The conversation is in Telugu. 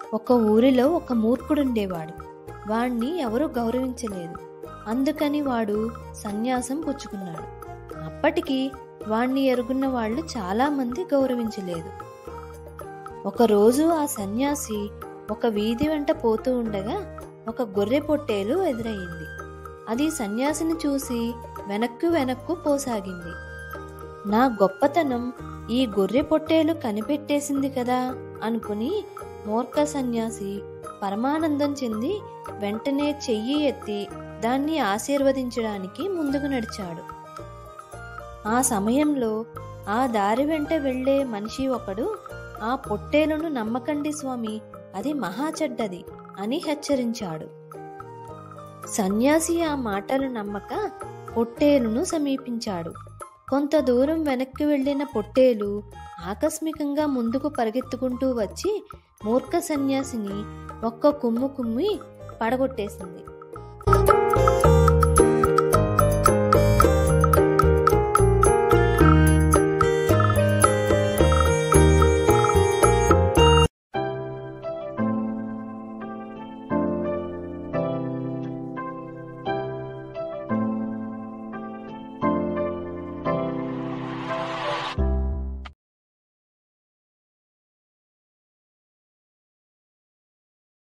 ఒక ఊరిలో ఒక మూర్ఖుడుండేవాడు వాణ్ణి ఎవరూ గౌరవించలేదు అందుకని వాడు సన్యాసం పుచ్చుకున్నాడు అప్పటికి వాణ్ణి ఎరుగున్న వాళ్ళు చాలామంది గౌరవించలేదు ఒకరోజు ఆ సన్యాసి ఒక వీధి వెంట పోతూ ఉండగా ఒక గొర్రె పొట్టేలు ఎదురయ్యింది అది సన్యాసిని చూసి వెనక్కు వెనక్కు పోసాగింది నా గొప్పతనం ఈ గొర్రె పొట్టేలు కనిపెట్టేసింది కదా అనుకుని మూర్ఖ సన్యాసి పరమానందం చెంది వెంటనే చెయ్యి ఎత్తి దాన్ని ఆశీర్వదించడానికి ముందుకు నడిచాడు ఆ సమయంలో ఆ దారి వెంట వెళ్ళే మనిషి ఒకడు ఆ పొట్టేలును నమ్మకండి స్వామి అది మహా చెడ్డది అని హెచ్చరించాడు సన్యాసి ఆ మాటలు నమ్మక పొట్టేలును సమీపించాడు కొంత దూరం వెనక్కి వెళ్ళిన పొట్టేలు ఆకస్మికంగా ముందుకు పరిగెత్తుకుంటూ వచ్చి మూర్ఖ సన్యాసిని ఒక్క కుమ్ము కుమ్మి పడగొట్టేసింది